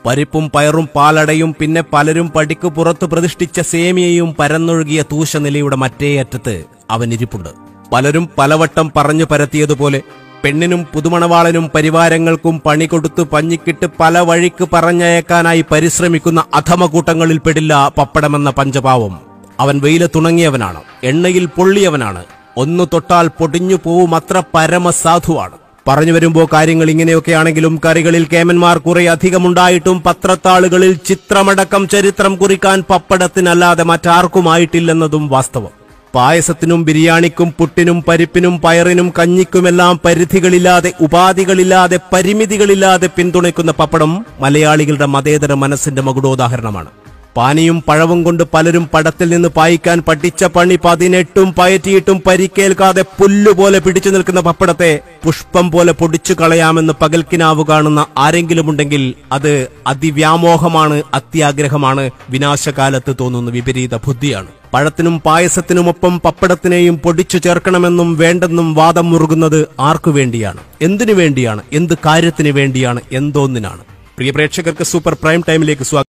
പരിപ്പും പയറും പാലടയും പിന്നെ പലരും പടിക്ക് പുറത്ത് പ്രതിഷ്ഠിച്ച സേമിയയും പരന്നൊഴുകിയ തൂശനിലയുടെ മറ്റേ അറ്റത്ത് അവൻ ഇരിപ്പുണ്ട് പലരും പലവട്ടം പറഞ്ഞു പരത്തിയതുപോലെ പെണ്ണിനും പുതുമണവാളനും പരിവാരങ്ങൾക്കും പണി കൊടുത്ത് പഞ്ഞിക്കിട്ട് പല വഴിക്ക് പറഞ്ഞയക്കാനായി പരിശ്രമിക്കുന്ന അധമകൂട്ടങ്ങളിൽ പെടില്ല പപ്പടമെന്ന പഞ്ചപാവം അവൻ വെയിലത്തുണങ്ങിയവനാണ് എണ്ണയിൽ പൊള്ളിയവനാണ് ഒന്നു തൊട്ടാൽ പൊടിഞ്ഞു പോവും അത്ര പരമസാധുവാണ് പറഞ്ഞു വരുമ്പോ കാര്യങ്ങൾ ഇങ്ങനെയൊക്കെയാണെങ്കിലും കറികളിൽ കേമന്മാർ കുറെ അധികമുണ്ടായിട്ടും പത്രത്താളുകളിൽ ചിത്രമടക്കം ചരിത്രം കുറിക്കാൻ പപ്പടത്തിനല്ലാതെ മറ്റാർക്കുമായിട്ടില്ലെന്നതും വാസ്തവം പായസത്തിനും ബിരിയാണിക്കും പുട്ടിനും പരിപ്പിനും പയറിനും കഞ്ഞിക്കുമെല്ലാം പരിധികളില്ലാതെ ഉപാധികളില്ലാതെ പരിമിതികളില്ലാതെ പിന്തുണയ്ക്കുന്ന പപ്പടം മലയാളികളുടെ മതേതര മനസ്സിന്റെ മകുടോദാഹരണമാണ് പാനിയും പഴവും കൊണ്ട് പലരും പടത്തിൽ നിന്ന് പായിക്കാൻ പഠിച്ച പണി പതിനെട്ടും പയറ്റിയിട്ടും പരിക്കേൽക്കാതെ പുല്ലുപോലെ പിടിച്ചു നിൽക്കുന്ന പപ്പടത്തെ പുഷ്പം പോലെ പൊടിച്ചു കളയാമെന്ന് പകൽക്കിനാവ് കാണുന്ന ആരെങ്കിലുമുണ്ടെങ്കിൽ അത് അതിവ്യാമോഹമാണ് അത്യാഗ്രഹമാണ് വിനാശകാലത്ത് തോന്നുന്ന വിപരീത ബുദ്ധിയാണ് പഴത്തിനും പായസത്തിനുമൊപ്പം പപ്പടത്തിനെയും പൊടിച്ചു ചേർക്കണമെന്നും വേണ്ടെന്നും വാദം മുറുകുന്നത് ആർക്കു വേണ്ടിയാണ് എന്തിനു വേണ്ടിയാണ് എന്ത് കാര്യത്തിന് വേണ്ടിയാണ് എന്തോന്നിനാണ് പ്രിയ പ്രേക്ഷകർക്ക് സൂപ്പർ പ്രൈം ടൈമിലേക്ക് സ്വാഗതം